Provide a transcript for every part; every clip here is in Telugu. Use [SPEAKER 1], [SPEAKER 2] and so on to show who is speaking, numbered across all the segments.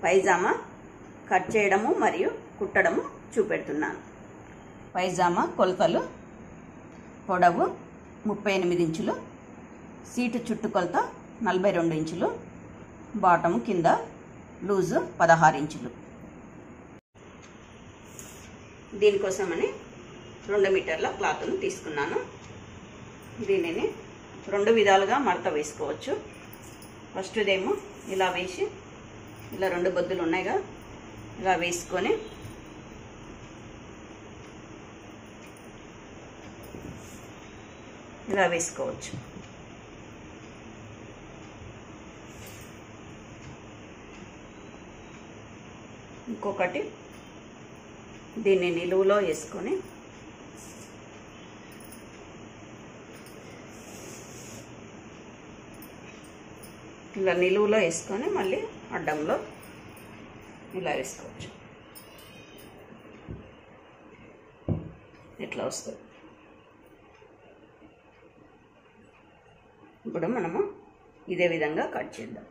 [SPEAKER 1] పైజామా కట్ చేయడము మరియు కుట్టడము చూపెడుతున్నాను పైజామా కొలతలు పొడవు ముప్పై ఎనిమిది ఇంచులు సీటు చుట్టుకొలత నలభై రెండు ఇంచులు బాటము కింద లూజు పదహారు ఇంచులు దీనికోసమని రెండు మీటర్ల క్లాత్ను తీసుకున్నాను దీనిని రెండు విధాలుగా మడత వేసుకోవచ్చు ఫస్ట్ ఇదేమో ఇలా వేసి ఇలా రెండు బొద్దులు ఉన్నాయిగా ఇలా వేసుకొని ఇలా వేసుకోవచ్చు ఇంకొకటి దీన్ని నిలువులో వేసుకొని ఇలా నిలువులో వేసుకొని మళ్ళీ అడ్డంలో ఇలా వేసుకోవచ్చు ఇట్లా వస్తుంది ఇప్పుడు మనము ఇదే విధంగా కట్ చేద్దాం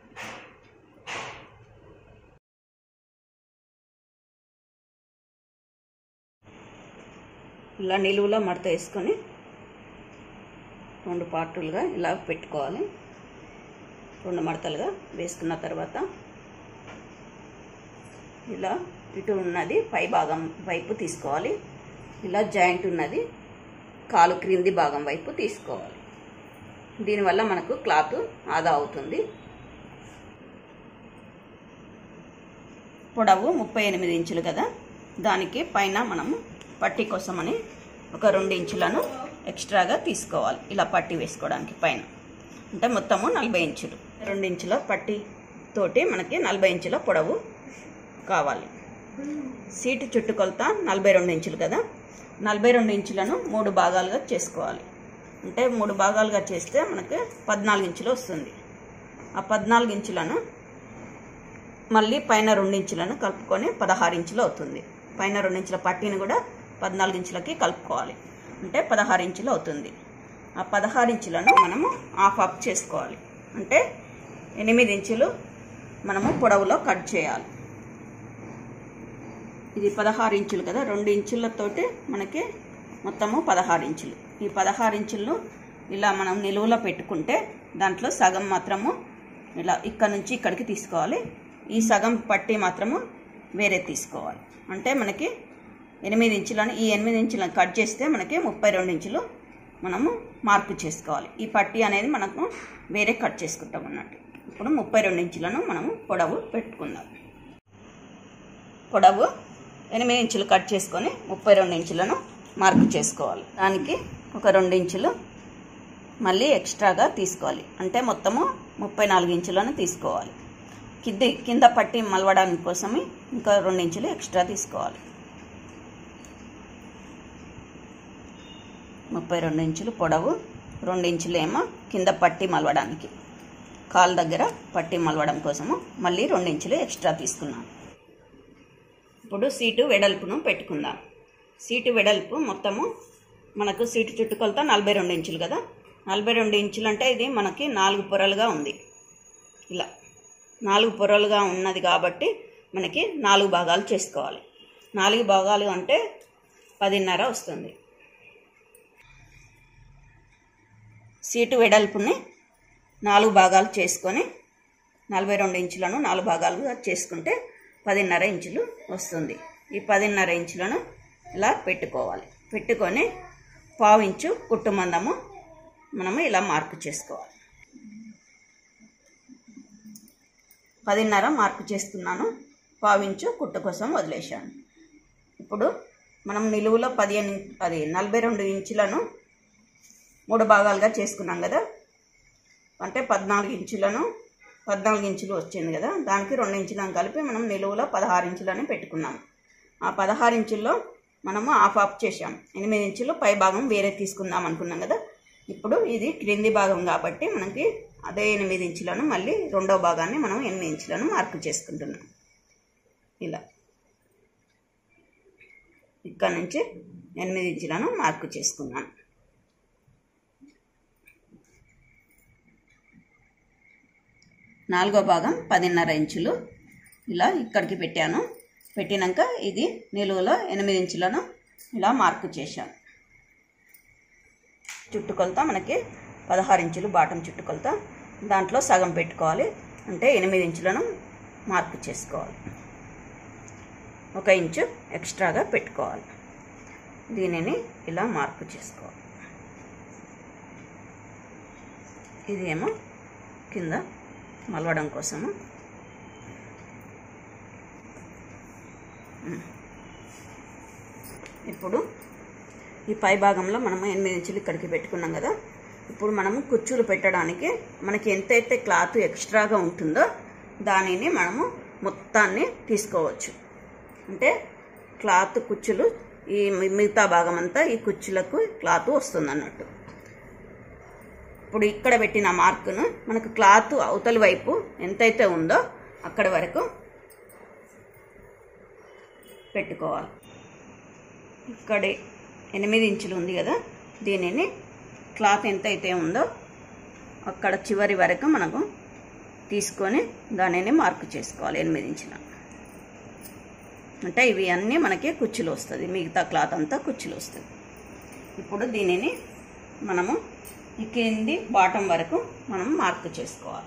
[SPEAKER 1] ఇలా నిలువులో మడత వేసుకొని రెండు పార్టులుగా ఇలా పెట్టుకోవాలి రెండు మడతలుగా వేసుకున్న తర్వాత ఇలా ఇటు ఉన్నది పై భాగం వైపు తీసుకోవాలి ఇలా జాయింట్ ఉన్నది కాలు క్రింది భాగం వైపు తీసుకోవాలి దీనివల్ల మనకు క్లాత్ ఆదా అవుతుంది పొడవు ముప్పై ఎనిమిది ఇంచులు కదా దానికి పైన మనము పట్టి కోసమని ఒక రెండు ఇంచులను ఎక్స్ట్రాగా తీసుకోవాలి ఇలా పట్టి వేసుకోవడానికి పైన అంటే మొత్తము నలభై ఇంచులు రెండు ఇంచుల పట్టి తోటి మనకి నలభై ఇంచుల పొడవు కావాలి సీటు చుట్టుకొలత నలభై రెండు ఇంచులు కదా నలభై రెండు ఇంచులను మూడు భాగాలుగా చేసుకోవాలి అంటే మూడు భాగాలుగా చేస్తే మనకి పద్నాలుగు ఇంచులు వస్తుంది ఆ పద్నాలుగు ఇంచులను మళ్ళీ పైన రెండు ఇంచులను కలుపుకొని పదహారు ఇంచులు అవుతుంది పైన రెండు ఇంచుల పట్టీని కూడా పద్నాలుగు ఇంచులకి కలుపుకోవాలి అంటే పదహారు ఇంచులు అవుతుంది ఆ పదహారు ఇంచులను మనము హాఫ్ ఆఫ్ చేసుకోవాలి అంటే ఎనిమిది ఇంచులు మనము పొడవులో కట్ చేయాలి ఇది పదహారు ఇంచులు కదా రెండు ఇంచులతోటి మనకి మొత్తము పదహారు ఇంచులు ఈ పదహారు ఇంచులను ఇలా మనం నిలువలో పెట్టుకుంటే దాంట్లో సగం మాత్రము ఇలా ఇక్కడ నుంచి ఇక్కడికి తీసుకోవాలి ఈ సగం పట్టి మాత్రము వేరే తీసుకోవాలి అంటే మనకి ఎనిమిది ఇంచులను ఈ ఎనిమిది ఇంచులను కట్ చేస్తే మనకి ముప్పై రెండు ఇంచులు మనము మార్కు చేసుకోవాలి ఈ పట్టి అనేది మనకు వేరే కట్ చేసుకుంటాం అన్నట్టు ఇప్పుడు ముప్పై రెండు ఇంచులను మనము పొడవు పెట్టుకుందాం పొడవు ఎనిమిది ఇంచులు కట్ చేసుకొని ముప్పై రెండు ఇంచులను మార్కు చేసుకోవాలి దానికి ఒక రెండు ఇంచులు మళ్ళీ ఎక్స్ట్రాగా తీసుకోవాలి అంటే మొత్తము ముప్పై నాలుగు ఇంచులను తీసుకోవాలి కింద కింద పట్టి మలవడానికి కోసమే ఇంకా రెండు ఇంచులు ఎక్స్ట్రా తీసుకోవాలి ముప్పై రెండు ఇంచులు పొడవు రెండు ఇంచులు ఏమో కింద పట్టి మలవడానికి కాలు దగ్గర పట్టి మలవడం కోసము మళ్ళీ రెండు ఇంచులు ఎక్స్ట్రా తీసుకున్నాను ఇప్పుడు సీటు వెడల్పును పెట్టుకుందాం సీటు వెడల్పు మొత్తము మనకు సీటు చుట్టుకొలత నలభై రెండు ఇంచులు కదా నలభై రెండు ఇంచులు అంటే ఇది మనకి నాలుగు పొరలుగా ఉంది ఇలా నాలుగు పొరలుగా ఉన్నది కాబట్టి మనకి నాలుగు భాగాలు చేసుకోవాలి నాలుగు భాగాలు అంటే పదిన్నర వస్తుంది సీటు వెడల్పుని నాలుగు భాగాలు చేసుకొని నలభై రెండు ఇంచులను నాలుగు భాగాలుగా చేసుకుంటే పదిన్నర ఇంచులు వస్తుంది ఈ పదిన్నర ఇంచులను ఇలా పెట్టుకోవాలి పెట్టుకొని పావు ఇంచు కుట్టు మందము మనము ఇలా మార్కు చేసుకోవాలి పదిన్నర మార్కు చేస్తున్నాను పావించు కుట్టు కోసం వదిలేశాను ఇప్పుడు మనం నిలువులో పదిహేను అది నలభై రెండు ఇంచులను మూడు భాగాలుగా చేసుకున్నాం కదా అంటే పద్నాలుగు ఇంచులను పద్నాలుగు ఇంచులు వచ్చింది కదా దానికి రెండు ఇంచులను కలిపి మనం నిలువులో పదహారు ఇంచులని పెట్టుకున్నాం ఆ పదహారు ఇంచుల్లో మనము ఆఫ్ ఆఫ్ చేసాం ఎనిమిది ఇంచులు పై భాగం వేరే తీసుకుందాం అనుకున్నాం కదా ఇప్పుడు ఇది క్రింది భాగం కాబట్టి మనకి అదే ఎనిమిది ఇంచులను మళ్ళీ రెండో భాగాన్ని మనం ఎనిమిది ఇంచులను మార్కు చేసుకుంటున్నాం ఇలా ఇక్కడ నుంచి ఎనిమిది ఇంచులను మార్కు చేసుకున్నాను నాలుగో భాగం పదిన్నర ఇంచులు ఇలా ఇక్కడికి పెట్టాను పెట్టినాక ఇది నిలువులో ఎనిమిది ఇంచులను ఇలా మార్కు చేశాను చుట్టుకొలత మనకి పదహారు ఇంచులు బాటం చుట్టుకొలత దాంట్లో సగం పెట్టుకోవాలి అంటే ఎనిమిది ఇంచులను మార్కు చేసుకోవాలి ఒక ఇంచు ఎక్స్ట్రాగా పెట్టుకోవాలి దీనిని ఇలా మార్కు చేసుకోవాలి ఇది ఏమో కింద మలవడం కోసము ఇప్పుడు ఈ పై భాగంలో మనము ఎనిమిది ఇంచులు ఇక్కడికి పెట్టుకున్నాం కదా ఇప్పుడు మనము కుచ్చులు పెట్టడానికి మనకి ఎంతైతే క్లాత్ ఎక్స్ట్రాగా ఉంటుందో దానిని మనము మొత్తాన్ని తీసుకోవచ్చు అంటే క్లాత్ కుచ్చులు ఈ మిగతా భాగం అంతా ఈ కుచ్చులకు క్లాత్ వస్తుంది అన్నట్టు ఇప్పుడు ఇక్కడ పెట్టిన మార్కును మనకు క్లాత్ అవతలి వైపు ఎంతైతే ఉందో అక్కడి వరకు పెట్టుకోవాలి ఇక్కడ ఎనిమిది ఇంచులు ఉంది కదా దీనిని క్లాత్ ఎంతైతే ఉందో అక్కడ చివరి వరకు మనకు తీసుకొని దానిని మార్కు చేసుకోవాలి ఎనిమిది ఇంచుల అంటే ఇవి అన్నీ మనకి కుచ్చులు వస్తుంది మిగతా క్లాత్ అంతా కుచ్చులు వస్తుంది ఇప్పుడు దీనిని మనము ఈ కింది బాటం వరకు మనం మార్కు చేసుకోవాలి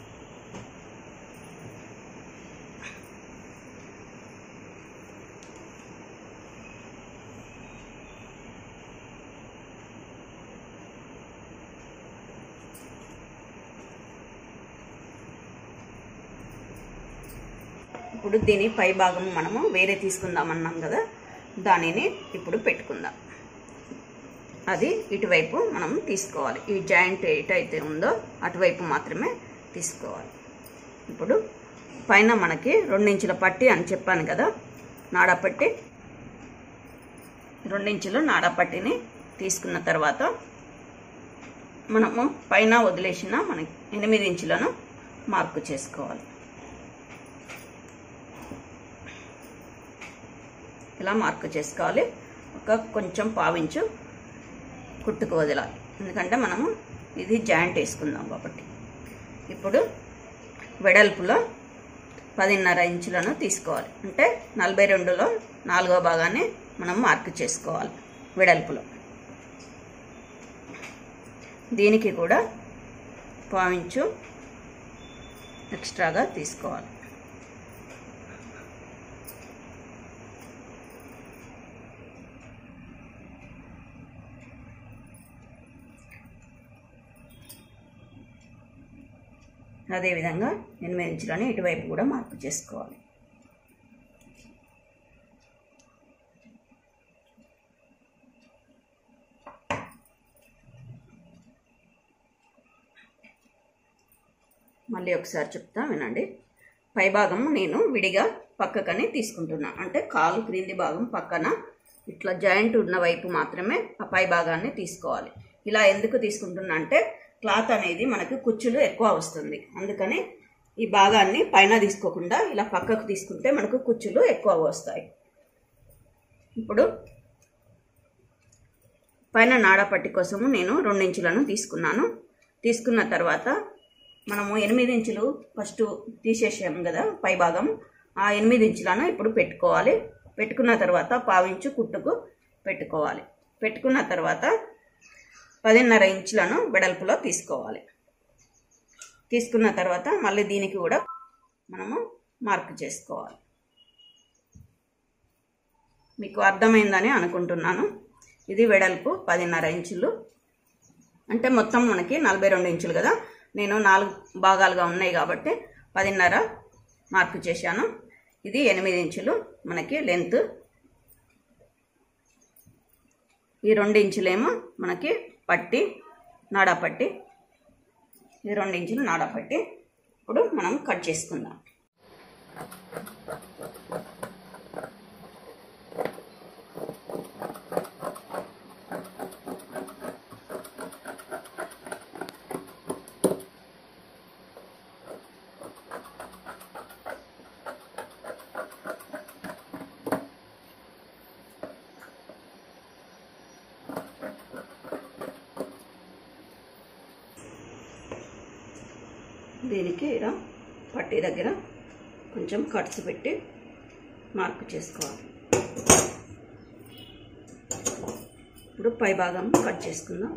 [SPEAKER 1] ఇప్పుడు దీని పై భాగం మనము వేరే తీసుకుందాం అన్నాం కదా దానిని ఇప్పుడు పెట్టుకుందాం అది ఇటువైపు మనం తీసుకోవాలి ఈ జాయింట్ ఎటైతే ఉందో అటువైపు మాత్రమే తీసుకోవాలి ఇప్పుడు పైన మనకి రెండించుల పట్టి అని చెప్పాను కదా నాడపట్టి రెండించులు నాడపట్టిని తీసుకున్న తర్వాత మనము పైన వదిలేసిన మనకి ఎనిమిది ఇంచులను మార్కు చేసుకోవాలి ఇలా మార్కు చేసుకోవాలి ఒక కొంచెం పావించు కుట్టుకు వదలాలి ఎందుకంటే మనము ఇది జాయింట్ వేసుకుందాం కాబట్టి ఇప్పుడు వెడల్పులో పదిన్నర ఇంచులను తీసుకోవాలి అంటే నలభై రెండులో నాలుగో భాగాన్ని మనం మార్కు చేసుకోవాలి వెడల్పులో దీనికి కూడా పావించు ఎక్స్ట్రాగా తీసుకోవాలి అదేవిధంగా ఎనిమిది ఇంచులని ఇటువైపు కూడా మార్పు చేసుకోవాలి మళ్ళీ ఒకసారి చెప్తా వినండి పై భాగం నేను విడిగా పక్కకని తీసుకుంటున్నా అంటే కాలు క్రింది భాగం పక్కన ఇట్లా జాయింట్ ఉన్న వైపు మాత్రమే ఆ పై భాగాన్ని తీసుకోవాలి ఇలా ఎందుకు తీసుకుంటున్నా అంటే క్లాత్ అనేది మనకి కుచ్చులు ఎక్కువ వస్తుంది అందుకని ఈ భాగాన్ని పైన తీసుకోకుండా ఇలా పక్కకు తీసుకుంటే మనకు కుచ్చులు ఎక్కువ వస్తాయి ఇప్పుడు పైన నాడపట్టి కోసము నేను రెండించులను తీసుకున్నాను తీసుకున్న తర్వాత మనము ఎనిమిది ఇంచులు ఫస్ట్ తీసేసాము కదా పై భాగం ఆ ఎనిమిది ఇంచులను ఇప్పుడు పెట్టుకోవాలి పెట్టుకున్న తర్వాత పావించు కుట్టుకు పెట్టుకోవాలి పెట్టుకున్న తర్వాత పదిన్నర ఇంచులను వెడల్పులో తీసుకోవాలి తీసుకున్న తర్వాత మళ్ళీ దీనికి కూడా మనము మార్క్ చేసుకోవాలి మీకు అర్థమైందని అనుకుంటున్నాను ఇది వెడల్పు పదిన్నర ఇంచులు అంటే మొత్తం మనకి నలభై రెండు ఇంచులు కదా నేను నాలుగు భాగాలుగా ఉన్నాయి కాబట్టి పదిన్నర మార్కు చేశాను ఇది ఎనిమిది ఇంచులు మనకి లెంత్ ఈ రెండు ఇంచులేమో మనకి పట్టి నాడా పట్టి ఈ రెండు ఇంచులు నాడా పట్టి ఇప్పుడు మనం కట్ చేసుకుందాం దీనికి ఇలా పట్టి దగ్గర ఒక కొంచెం కట్స్ పెట్టి మార్క్ చేసుకోవాలి ఇప్పుడు పై భాగం కట్ చేసుకుందాం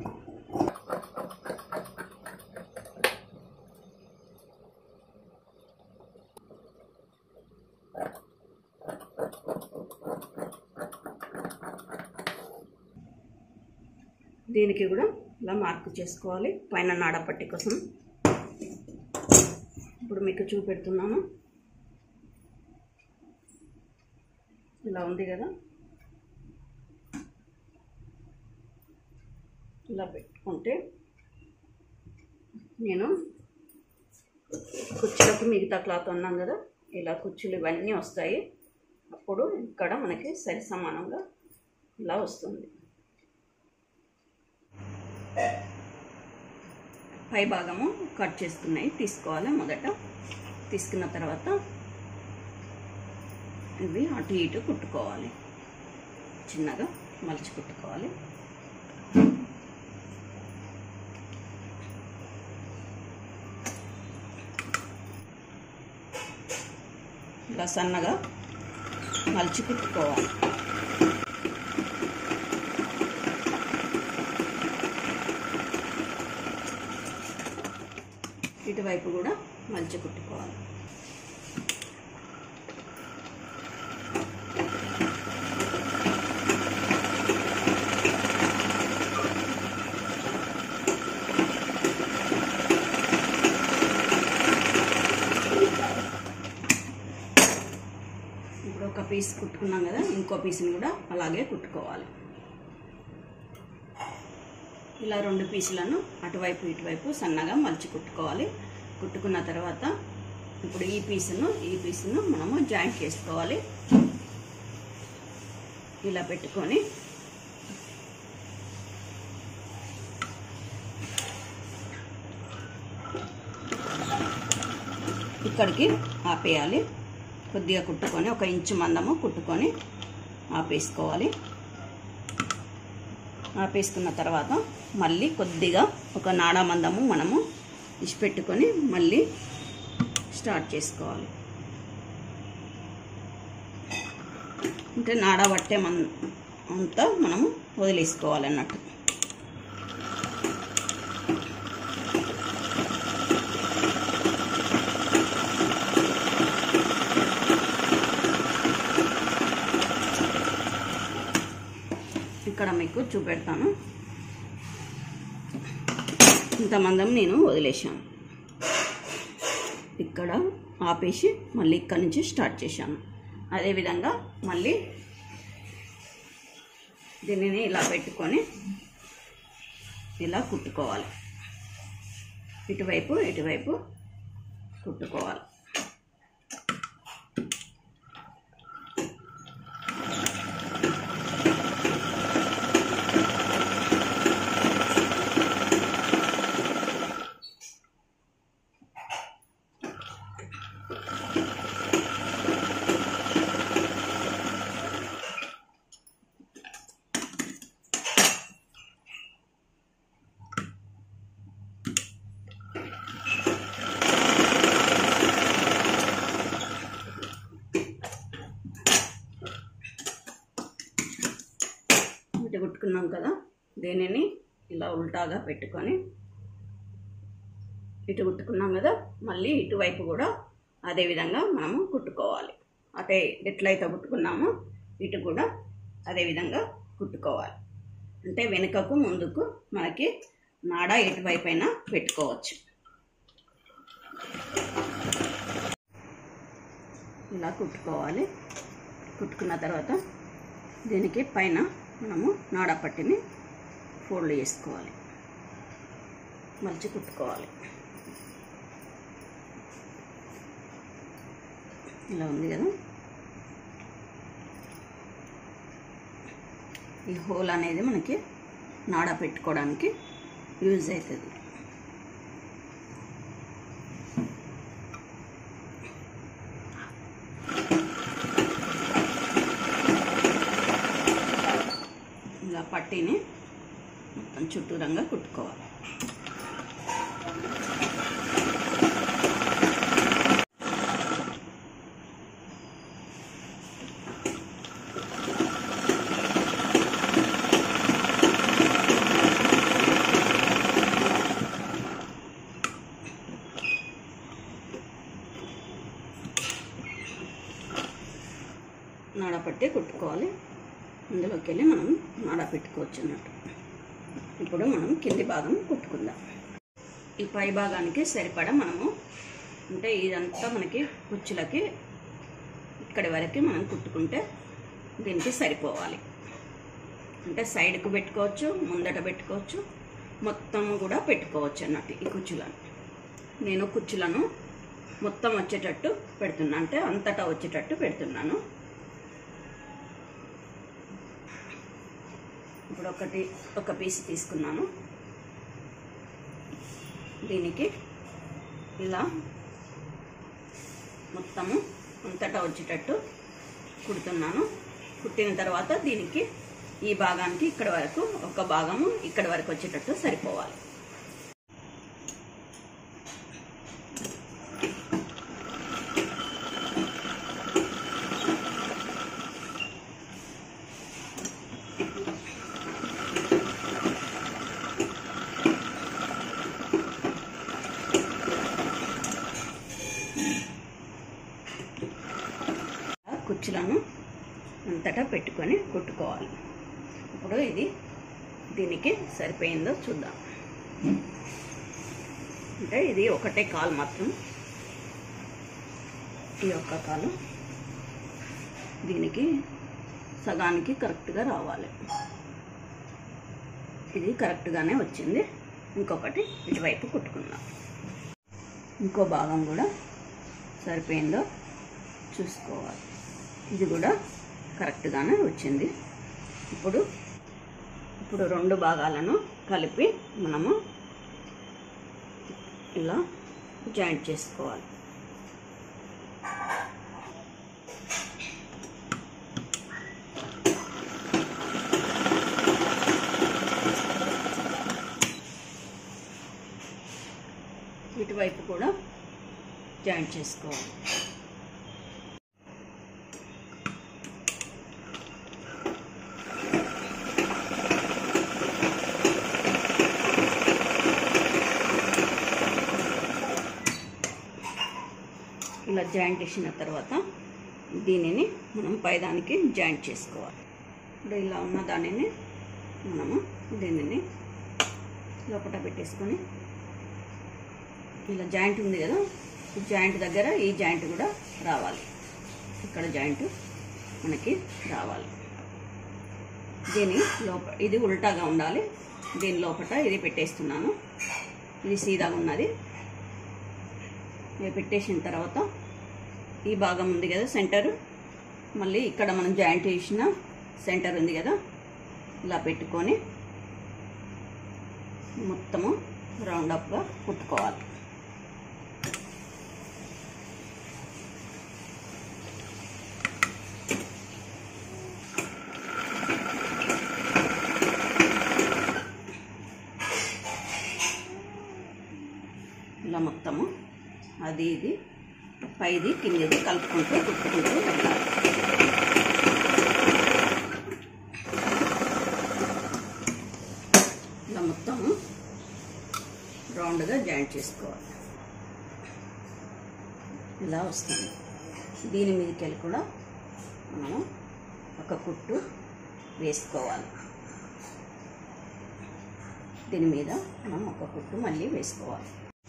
[SPEAKER 1] దీనికి కూడా ఇలా మార్క్ చేసుకోవాలి పైన నాడపట్టి కోసం ఇప్పుడు మీకు చూపెడుతున్నాను ఇలా ఉంది కదా ఇలా పెట్టుకుంటే నేను కుర్చీలకు మిగతా క్లాత్ ఉన్నాం కదా ఇలా కుర్చీలు ఇవన్నీ వస్తాయి అప్పుడు ఇక్కడ మనకి సరి సమానంగా ఇలా వస్తుంది పై భాగము కట్ చేసుకున్నాయి తీసుకోవాలి మొదట తీసుకున్న తర్వాత ఇవి అటు ఇటు కుట్టుకోవాలి చిన్నగా మలిచి కుట్టుకోవాలి ఇలా సన్నగా మలిచి కుట్టుకోవాలి ఇటువైపు కూడా మలిచి కుట్టుకోవాలి ఇప్పుడు ఒక పీస్ కుట్టుకున్నాం కదా ఇంకో పీస్ని కూడా అలాగే కుట్టుకోవాలి ఇలా రెండు పీసులను అటువైపు ఇటువైపు సన్నగా మలిచి కుట్టుకోవాలి కుట్టుకున్న తర్వాత ఇప్పుడు ఈ పీసును ఈ పీసును మనము జాయింట్ చేసుకోవాలి ఇలా పెట్టుకొని ఇక్కడికి ఆపేయాలి కొద్దిగా కుట్టుకొని ఒక ఇంచు మందము కుట్టుకొని ఆపేసుకోవాలి ఆపేసుకున్న తర్వాత మళ్ళీ కొద్దిగా ఒక నాడా మందము మనము ఇచ్చిపెట్టుకొని మళ్ళీ స్టార్ట్ చేసుకోవాలి అంటే నాడా పట్టే మన అంతా మనము వదిలేసుకోవాలి అన్నట్టు ఇక్కడ మీకు చూపెడతాను ఇంతమందం నేను వదిలేశాను ఇక్కడ ఆపేసి మళ్ళీ ఇక్కడ నుంచి స్టార్ట్ చేశాను అదేవిధంగా మళ్ళీ దీనిని ఇలా పెట్టుకొని ఇలా కుట్టుకోవాలి ఇటువైపు ఇటువైపు కుట్టుకోవాలి ఇటు కుట్టుకున్నాం కదా దీనిని ఇలా ఉల్టాగా పెట్టుకొని ఇటు కుట్టుకున్నాం కదా మళ్ళీ ఇటువైపు కూడా అదే విధంగా మనము కుట్టుకోవాలి అటే ఎట్లయితే కుట్టుకున్నామో ఇటు కూడా అదే విధంగా కుట్టుకోవాలి అంటే వెనుకకు ముందుకు మనకి నాడ ఎటువైపు అయినా పెట్టుకోవచ్చు ఇలా కుట్టుకోవాలి కుట్టుకున్న తర్వాత దీనికి పైన మనము నాడ పట్టిని ఫోల్డ్ చేసుకోవాలి మలిచి కుట్టుకోవాలి ఇలా ఉంది కదా ఈ హోల్ అనేది మనకి నాడ పెట్టుకోవడానికి యూజ్ అవుతుంది ఇలా పట్టీని మొత్తం చుట్టూరంగా కుట్టుకోవాలి నాడ పట్టి కుట్టుకోవాలి ఇందులోకి వెళ్ళి మనం నాడ పెట్టుకోవచ్చు అన్నట్టు ఇప్పుడు మనం కింది భాగం కుట్టుకుందాం ఈ పై భాగానికి సరిపడా మనము అంటే ఇదంతా మనకి కుచ్చులకి ఇక్కడి వరకు మనం కుట్టుకుంటే దీనికి సరిపోవాలి అంటే సైడ్కు పెట్టుకోవచ్చు ముందట పెట్టుకోవచ్చు మొత్తం కూడా పెట్టుకోవచ్చు అన్నట్టు ఈ కుచ్చులను నేను కుచ్చులను మొత్తం వచ్చేటట్టు పెడుతున్నా అంటే అంతటా వచ్చేటట్టు పెడుతున్నాను ఇప్పుడు ఒకటి ఒక పీస్ తీసుకున్నాను దీనికి ఇలా మొత్తము అంతటా వచ్చేటట్టు కుడుతున్నాను కుట్టిన తర్వాత దీనికి ఈ భాగానికి ఇక్కడ వరకు ఒక భాగము ఇక్కడ వరకు వచ్చేటట్టు సరిపోవాలి కుచ్చులను అంతటా పెట్టుకొని కుట్టుకోవాలి ఇప్పుడు ఇది దీనికి సరిపోయిందో చూద్దాం అంటే ఇది ఒకటే కాలు మాత్రం ఈ ఒక్క కాలు దీనికి సగానికి కరెక్ట్గా రావాలి ఇది కరెక్ట్గానే వచ్చింది ఇంకొకటి ఇటువైపు కుట్టుకుందాం ఇంకో భాగం కూడా సరిపోయిందో చూసుకోవాలి ఇది కూడా కరెక్ట్గానే వచ్చింది ఇప్పుడు ఇప్పుడు రెండు భాగాలను కలిపి మనము ఇలా జాయింట్ చేసుకోవాలి ఇటువైపు కూడా జాయింట్ చేసుకోవాలి ఇలా జాయింట్ చేసిన తర్వాత దీనిని మనం పైదానికి జాయింట్ చేసుకోవాలి ఇప్పుడు ఇలా ఉన్న దానిని మనము దీనిని లోపల పెట్టేసుకొని ఇలా జాయింట్ ఉంది కదా ఈ జాయింట్ దగ్గర ఈ జాయింట్ కూడా రావాలి ఇక్కడ జాయింట్ మనకి రావాలి దీని లోప ఇది ఉల్టాగా ఉండాలి దీని లోపల ఇది పెట్టేస్తున్నాను ఇది సీదాగా ఉన్నది ఇవి పెట్టేసిన తర్వాత ఈ భాగం ఉంది కదా సెంటర్ మళ్ళీ ఇక్కడ మనం జాయింట్ చేసిన సెంటర్ ఉంది కదా ఇలా పెట్టుకొని మొత్తము రౌండ్ అప్గా కుట్టుకోవాలి ఇలా మొత్తము అది ఇది పైది కిందిది కలుపుకుంటూ కుట్టుకుంటూ వెళ్ళాలి ఇలా మొత్తము రౌండ్గా జాయింట్ చేసుకోవాలి ఇలా వస్తుంది దీని మీదకి వెళ్ళి కూడా మనము ఒక కుట్టు వేసుకోవాలి దీని మీద మనం ఒక కుట్టు మళ్ళీ వేసుకోవాలి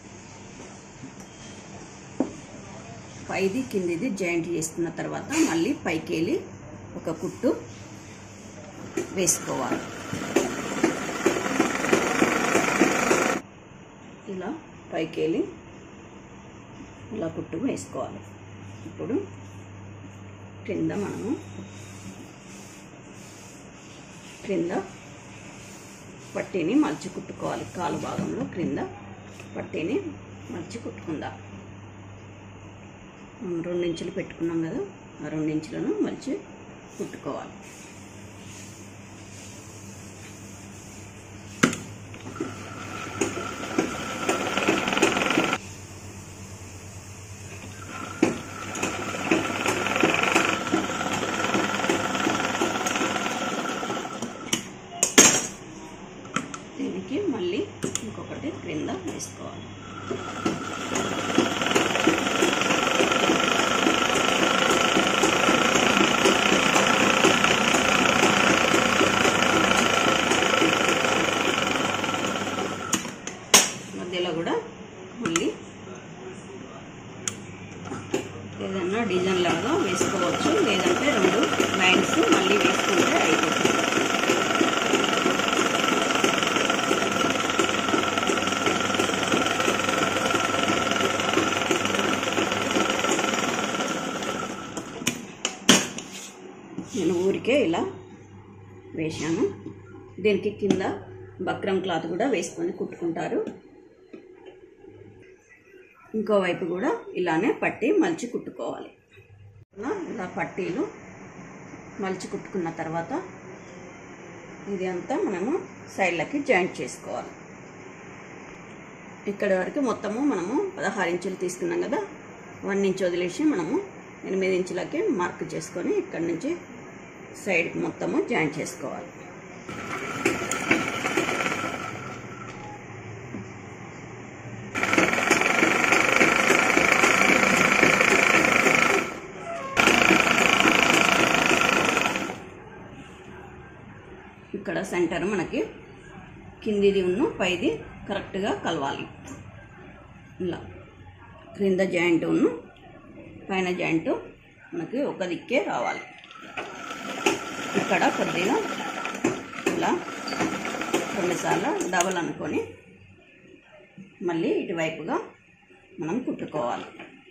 [SPEAKER 1] పైది కిందిది జాయింట్ చేసుకున్న తర్వాత మళ్ళీ పైకి వెళ్ళి ఒక కుట్టు వేసుకోవాలి ఇలా పైకి వెళ్ళి ఇలా కుట్టు వేసుకోవాలి ఇప్పుడు క్రింద మనము క్రింద పట్టీని మలిచి కుట్టుకోవాలి కాలు భాగంలో క్రింద పట్టీని మలిచి కుట్టుకుందాం మనం రెండు ఇంచులు పెట్టుకున్నాం కదా ఆ రెండు ఇంచులను మలిచి కుట్టుకోవాలి దీనికి మళ్ళీ ఇంకొకటి క్రింద వేసుకోవాలి లాగా వేసుకోవచ్చు లేదంటే రెండు లైన్స్ మళ్ళీ వేసుకుంటే అయిపోతుంది నేను ఊరికే ఇలా వేశాను దీనికి కింద బక్రం క్లాత్ కూడా వేసుకొని కుట్టుకుంటారు ఇంకోవైపు కూడా ఇలానే పట్టి మలిచి కుట్టుకోవాలి ఇలా ఇలా పట్టీలు మలిచి కుట్టుకున్న తర్వాత ఇది అంతా మనము సైడ్లకి జాయింట్ చేసుకోవాలి ఇక్కడి వరకు మొత్తము మనము పదహారు ఇంచులు తీసుకున్నాం కదా వన్ ఇంచ్ వదిలేసి మనము ఎనిమిది ఇంచులకి మార్క్ చేసుకొని ఇక్కడి నుంచి సైడ్కి మొత్తము జాయింట్ చేసుకోవాలి ఇక్కడ సెంటర్ మనకి కిందిది ఉన్ను పైది కరెక్ట్గా కలవాలి ఇలా క్రింద జాయింట్ ఉన్ను పైన జాయింట్ మనకి ఒక దిక్కే రావాలి ఇక్కడ కొద్దిగా ఇలా కొన్నిసార్లు డబల్ అనుకొని మళ్ళీ ఇటువైపుగా మనం కుట్టుకోవాలి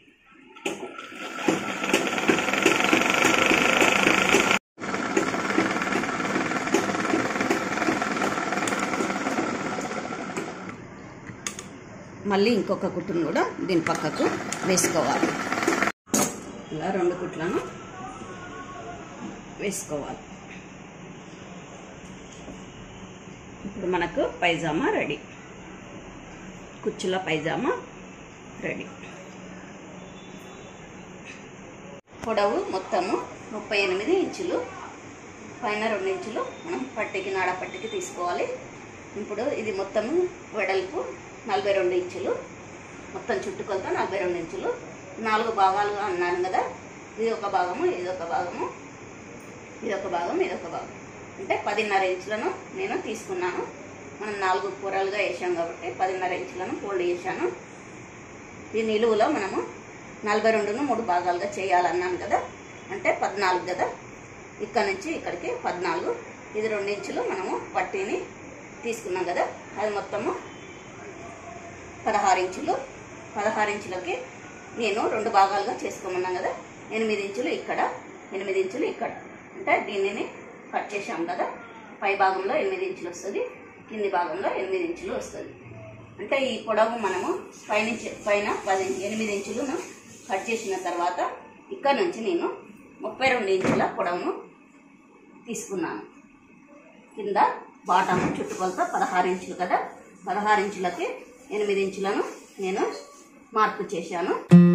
[SPEAKER 1] మళ్ళీ ఇంకొక కుట్టును కూడా దీని పక్కకు వేసుకోవాలి ఇలా రెండు కుట్లను వేసుకోవాలి ఇప్పుడు మనకు పైజామా రెడీ కుచ్చుల పైజామా రెడీ పొడవు మొత్తము ముప్పై ఎనిమిది ఇంచులు పైన రెండు ఇంచులు మనం పట్టికి నాడ పట్టికి తీసుకోవాలి ఇప్పుడు ఇది మొత్తము వెడల్పు నలభై రెండు ఇంచులు మొత్తం చుట్టుకొలత నలభై రెండు ఇంచులు నాలుగు భాగాలుగా అన్నాను కదా ఇది ఒక భాగము ఇది ఒక భాగము ఇది ఒక భాగం ఇది ఒక భాగం అంటే పదిన్నర ఇంచులను నేను తీసుకున్నాను మనం నాలుగు కూరలుగా వేసాం కాబట్టి పదిన్నర ఇంచులను ఫోల్డ్ చేశాను ఈ నిలువులో మనము నలభై రెండును మూడు భాగాలుగా చేయాలన్నాను కదా అంటే పద్నాలుగు కదా ఇక్కడ నుంచి ఇక్కడికి పద్నాలుగు ఇది రెండు ఇంచులు మనము పట్టీని తీసుకున్నాం కదా అది మొత్తము పదహారు ఇంచులు పదహారు ఇంచులకి నేను రెండు భాగాలుగా చేసుకోమన్నాను కదా ఎనిమిది ఇంచులు ఇక్కడ ఎనిమిది ఇంచులు ఇక్కడ అంటే దీనిని కట్ చేసాం కదా పై భాగంలో ఎనిమిది ఇంచులు వస్తుంది కింది భాగంలో ఎనిమిది ఇంచులు వస్తుంది అంటే ఈ పొడవు మనము పైనుంచి పైన పది ఎనిమిది ఇంచులను కట్ చేసిన తర్వాత ఇక్కడ నుంచి నేను ముప్పై రెండు ఇంచుల పొడవును తీసుకున్నాను కింద బాటమ్ చుట్టుకొలత పదహారు ఇంచులు కదా పదహారు ఇంచులకి ఎనిమిది ఇంచులను నేను మార్పు చేశాను